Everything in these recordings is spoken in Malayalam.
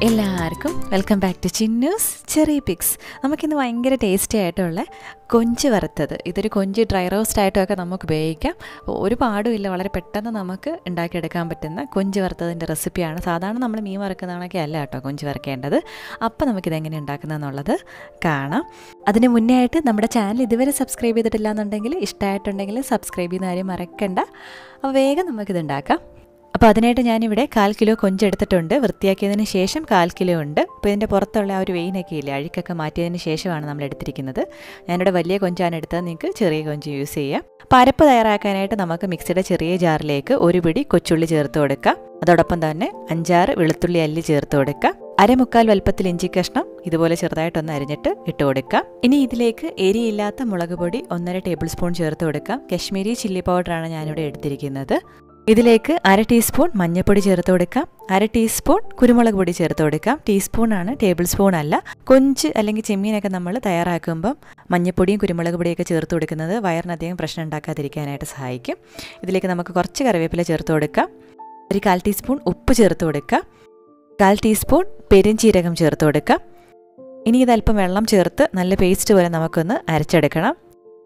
എല്ലാവർക്കും വെൽക്കം ബാക്ക് ടു ചിന്നൂസ് ചെറിയ പിക്സ് നമുക്കിന്ന് ഭയങ്കര ടേസ്റ്റി ആയിട്ടുള്ള കൊഞ്ച് വറുത്തത് ഇതൊരു കൊഞ്ച് ഡ്രൈ റോസ്റ്റ് ആയിട്ടൊക്കെ നമുക്ക് ഉപയോഗിക്കാം ഒരു പാടുമില്ല വളരെ പെട്ടെന്ന് നമുക്ക് ഉണ്ടാക്കിയെടുക്കാൻ പറ്റുന്ന കൊഞ്ച് വറുത്തതിൻ്റെ റെസിപ്പിയാണ് സാധാരണ നമ്മൾ മീൻ വറുക്കുന്നതാണൊക്കെ അല്ല കേട്ടോ കൊഞ്ച് വറുക്കേണ്ടത് അപ്പോൾ നമുക്കിത് എങ്ങനെ ഉണ്ടാക്കുന്നതെന്നുള്ളത് കാണാം അതിന് മുന്നേ ആയിട്ട് നമ്മുടെ ചാനൽ ഇതുവരെ സബ്സ്ക്രൈബ് ചെയ്തിട്ടില്ല എന്നുണ്ടെങ്കിൽ ഇഷ്ടമായിട്ടുണ്ടെങ്കിൽ സബ്സ്ക്രൈബ് ചെയ്യുന്ന കാര്യം മറക്കണ്ട അപ്പോൾ വേഗം നമുക്കിത് ഉണ്ടാക്കാം അപ്പോൾ അതിനായിട്ട് ഞാനിവിടെ കാൽ കിലോ കൊഞ്ചെടുത്തിട്ടുണ്ട് വൃത്തിയാക്കിയതിന് ശേഷം കാൽ കിലോ ഉണ്ട് അപ്പോൾ ഇതിൻ്റെ പുറത്തുള്ള ആ ഒരു വെയിനൊക്കെ ഇല്ലേ അഴുക്കൊക്കെ മാറ്റിയതിന് ശേഷമാണ് നമ്മൾ എടുത്തിരിക്കുന്നത് ഞാനിവിടെ വലിയ കൊഞ്ചാണ് എടുത്തത് നിങ്ങൾക്ക് ചെറിയ കൊഞ്ച് യൂസ് ചെയ്യാം അപ്പോൾ അരപ്പ് തയ്യാറാക്കാനായിട്ട് നമുക്ക് മിക്സിയുടെ ചെറിയ ജാറിലേക്ക് ഒരു പിടി കൊച്ചുള്ളി ചേർത്ത് കൊടുക്കാം അതോടൊപ്പം തന്നെ അഞ്ചാറ് വെളുത്തുള്ളി അല്ലി ചേർത്ത് കൊടുക്കാം അരമുക്കാൽ വലുപ്പത്തിൽ ഇഞ്ചി കഷ്ണം ഇതുപോലെ ചെറുതായിട്ടൊന്ന് അരിഞ്ഞിട്ട് ഇട്ട് കൊടുക്കാം ഇനി ഇതിലേക്ക് എരിയില്ലാത്ത മുളക് പൊടി ഒന്നര ടേബിൾ സ്പൂൺ ചേർത്ത് കൊടുക്കാം കശ്മീരി ചില്ലി പൗഡറാണ് ഞാനിവിടെ എടുത്തിരിക്കുന്നത് ഇതിലേക്ക് അര ടീസ്പൂൺ മഞ്ഞൾപ്പൊടി ചേർത്ത് കൊടുക്കാം അര ടീസ്പൂൺ കുരുമുളക് പൊടി ചേർത്ത് കൊടുക്കാം ടീസ്പൂണാണ് ടേബിൾ സ്പൂൺ അല്ല കൊഞ്ച് അല്ലെങ്കിൽ ചെമ്മീനൊക്കെ നമ്മൾ തയ്യാറാക്കുമ്പം മഞ്ഞൾപ്പൊടിയും കുരുമുളക് പൊടിയൊക്കെ ചേർത്ത് കൊടുക്കുന്നത് വയറിനധികം പ്രശ്നം ഉണ്ടാക്കാതിരിക്കാനായിട്ട് സഹായിക്കും ഇതിലേക്ക് നമുക്ക് കുറച്ച് കറിവേപ്പില ചേർത്ത് കൊടുക്കാം ഒരു കാൽ ടീസ്പൂൺ ഉപ്പ് ചേർത്ത് കൊടുക്കാം കാൽ ടീസ്പൂൺ പെരുംജീരകം ചേർത്ത് കൊടുക്കാം ഇനി ഇതല്പം വെള്ളം ചേർത്ത് നല്ല പേസ്റ്റ് പോലെ നമുക്കൊന്ന് അരച്ചെടുക്കണം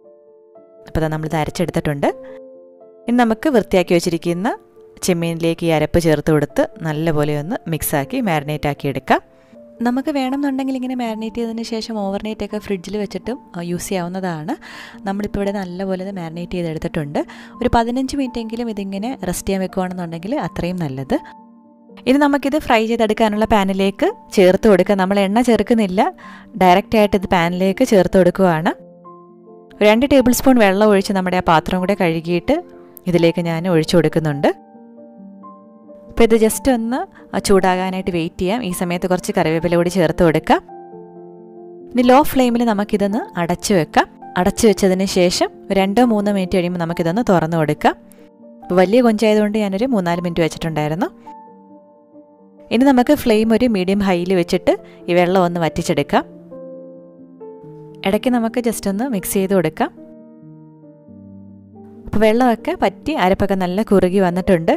അപ്പോൾ നമ്മളിത് അരച്ചെടുത്തിട്ടുണ്ട് ഇനി നമുക്ക് വൃത്തിയാക്കി വെച്ചിരിക്കുന്ന ചെമ്മീനിലേക്ക് ഈ അരപ്പ് ചേർത്ത് കൊടുത്ത് നല്ലപോലെ ഒന്ന് മിക്സാക്കി മാരിനേറ്റ് ആക്കി എടുക്കാം നമുക്ക് വേണമെന്നുണ്ടെങ്കിൽ ഇങ്ങനെ മാരിനേറ്റ് ചെയ്തതിന് ശേഷം ഓവർനൈറ്റ് ഒക്കെ ഫ്രിഡ്ജിൽ വെച്ചിട്ടും യൂസ് ചെയ്യാവുന്നതാണ് നമ്മളിപ്പോൾ ഇവിടെ നല്ലപോലെ ഇത് മാരിനേറ്റ് ചെയ്തെടുത്തിട്ടുണ്ട് ഒരു പതിനഞ്ച് മിനിറ്റെങ്കിലും ഇതിങ്ങനെ റെസ്റ്റ് ചെയ്യാൻ വെക്കുകയാണെന്നുണ്ടെങ്കിൽ അത്രയും നല്ലത് ഇനി നമുക്കിത് ഫ്രൈ ചെയ്തെടുക്കാനുള്ള പാനിലേക്ക് ചേർത്ത് കൊടുക്കുക നമ്മൾ എണ്ണ ചേർക്കുന്നില്ല ഡയറക്റ്റായിട്ട് ഇത് പാനിലേക്ക് ചേർത്ത് കൊടുക്കുകയാണ് രണ്ട് ടേബിൾ സ്പൂൺ വെള്ളം ഒഴിച്ച് നമ്മുടെ ആ പാത്രം കൂടെ കഴുകിയിട്ട് ഇതിലേക്ക് ഞാൻ ഒഴിച്ചു കൊടുക്കുന്നുണ്ട് അപ്പോൾ ഇത് ജസ്റ്റ് ഒന്ന് ചൂടാകാനായിട്ട് വെയിറ്റ് ചെയ്യാം ഈ സമയത്ത് കുറച്ച് കറിവേപ്പില കൂടി ചേർത്ത് കൊടുക്കാം ഇനി ലോ ഫ്ലെയിമിൽ നമുക്കിതൊന്ന് അടച്ചു വെക്കാം അടച്ചു വെച്ചതിന് ശേഷം രണ്ടോ മൂന്നോ മിനിറ്റ് കഴിയുമ്പോൾ നമുക്കിതൊന്ന് തുറന്നു കൊടുക്കാം വലിയ കൊഞ്ചായതുകൊണ്ട് ഞാനൊരു മൂന്നാല് മിനിറ്റ് വെച്ചിട്ടുണ്ടായിരുന്നു ഇനി നമുക്ക് ഫ്ലെയിം ഒരു മീഡിയം ഹൈയിൽ വെച്ചിട്ട് ഈ വെള്ളം ഒന്ന് വറ്റിച്ചെടുക്കാം ഇടയ്ക്ക് നമുക്ക് ജസ്റ്റ് ഒന്ന് മിക്സ് ചെയ്ത് കൊടുക്കാം അപ്പോൾ വെള്ളമൊക്കെ പറ്റി അരപ്പൊക്കെ നല്ല കുറുകി വന്നിട്ടുണ്ട്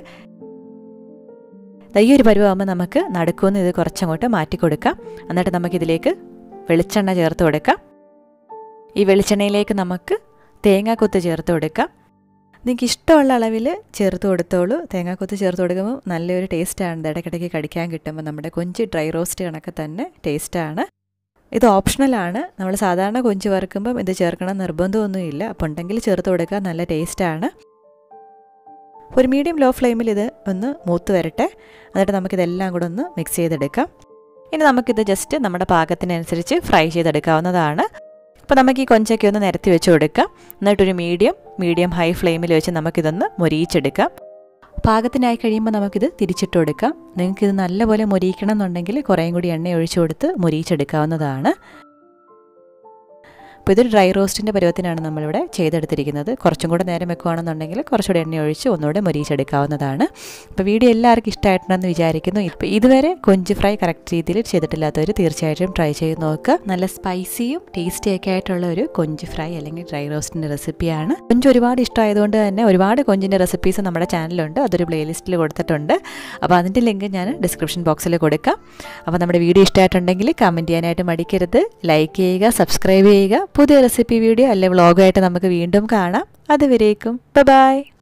ഈ ഒരു പരുവാകുമ്പോൾ നമുക്ക് നടുക്കുമെന്ന് ഇത് കുറച്ചങ്ങോട്ട് മാറ്റി കൊടുക്കാം എന്നിട്ട് നമുക്കിതിലേക്ക് വെളിച്ചെണ്ണ ചേർത്ത് കൊടുക്കാം ഈ വെളിച്ചെണ്ണയിലേക്ക് നമുക്ക് തേങ്ങാക്കൊത്ത് ചേർത്ത് കൊടുക്കാം നിങ്ങൾക്ക് ഇഷ്ടമുള്ള അളവിൽ ചേർത്ത് കൊടുത്തോളൂ തേങ്ങാക്കൊത്ത് ചേർത്ത് കൊടുക്കുമ്പോൾ നല്ലൊരു ടേസ്റ്റാണ് ഇടയ്ക്കിടയ്ക്ക് കടിക്കാൻ കിട്ടുമ്പോൾ നമ്മുടെ കൊഞ്ച് ഡ്രൈ റോസ്റ്റ് കണക്കെ തന്നെ ടേസ്റ്റാണ് ഇത് ഓപ്ഷണലാണ് നമ്മൾ സാധാരണ കൊഞ്ച് വറുക്കുമ്പം ഇത് ചേർക്കണം നിർബന്ധമൊന്നുമില്ല അപ്പോൾ ഉണ്ടെങ്കിൽ ചേർത്ത് കൊടുക്കുക നല്ല ടേസ്റ്റാണ് ഒരു മീഡിയം ലോ ഫ്ലെയിമിൽ ഇത് ഒന്ന് മൂത്ത് വരട്ടെ എന്നിട്ട് നമുക്കിതെല്ലാം കൂടെ ഒന്ന് മിക്സ് ചെയ്തെടുക്കാം ഇനി നമുക്കിത് ജസ്റ്റ് നമ്മുടെ പാകത്തിനനുസരിച്ച് ഫ്രൈ ചെയ്തെടുക്കാവുന്നതാണ് അപ്പോൾ നമുക്ക് ഈ കൊഞ്ചൊക്കെ ഒന്ന് നിരത്തി വെച്ച് കൊടുക്കാം എന്നിട്ടൊരു മീഡിയം മീഡിയം ഹൈ ഫ്ലെയിമിൽ വെച്ച് നമുക്കിതൊന്ന് മൊരിയിച്ചെടുക്കാം പാകത്തിനായി കഴിയുമ്പോൾ നമുക്കിത് തിരിച്ചിട്ട് കൊടുക്കാം നിങ്ങൾക്കിത് നല്ലപോലെ മൊരിയിക്കണം എന്നുണ്ടെങ്കിൽ കുറേയും കൂടി എണ്ണ ഒഴിച്ചു കൊടുത്ത് മൊരിയിച്ചെടുക്കാവുന്നതാണ് അപ്പോൾ ഇതൊരു ഡ്രൈ റോസ്റ്റിൻ്റെ പരുവത്തിനാണ് നമ്മളിവിടെ ചെയ്തെടുത്തിരിക്കുന്നത് കുറച്ചും കൂടെ നേരം വെക്കുകയാണെന്നുണ്ടെങ്കിൽ കുറച്ചുകൂടെ എണ്ണ ഒഴിച്ച് ഒന്നുകൂടെ മൊരിയിച്ചെടുക്കാവുന്നതാണ് അപ്പോൾ വീഡിയോ എല്ലാവർക്കും ഇഷ്ടമായിട്ടുണ്ടെന്ന് വിചാരിക്കുന്നു ഇപ്പോൾ ഇതുവരെ കൊഞ്ച് ഫ്രൈ കറക്റ്റ് രീതിയിൽ ചെയ്തിട്ടില്ലാത്തവർ തീർച്ചയായിട്ടും ട്രൈ ചെയ്ത് നോക്കുക നല്ല സ്പൈസിയും ടേസ്റ്റിയൊക്കെ ആയിട്ടുള്ള ഒരു കൊഞ്ച് ഫ്രൈ അല്ലെങ്കിൽ ഡ്രൈ റോസ്റ്റിൻ്റെ റെസിപ്പിയാണ് കൊഞ്ച് ഒരുപാട് ഇഷ്ടമായതുകൊണ്ട് തന്നെ ഒരുപാട് കൊഞ്ചിൻ്റെ റെസിപ്പീസ് നമ്മുടെ ചാനലുണ്ട് അതൊരു പ്ലേലിസ്റ്റിൽ കൊടുത്തിട്ടുണ്ട് അപ്പോൾ അതിൻ്റെ ലിങ്ക് ഞാൻ ഡിസ്ക്രിപ്ഷൻ ബോക്സിൽ കൊടുക്കാം അപ്പോൾ നമ്മുടെ വീഡിയോ ഇഷ്ടമായിട്ടുണ്ടെങ്കിൽ കമൻറ്റ് ചെയ്യാനായിട്ട് മടിക്കരുത് ലൈക്ക് ചെയ്യുക സബ്സ്ക്രൈബ് ചെയ്യുക പുതിയ റെസിപ്പി വീഡിയോ അല്ലെ വ്ളോഗായിട്ട് നമുക്ക് വീണ്ടും കാണാം അതുവരേക്കും ബൈ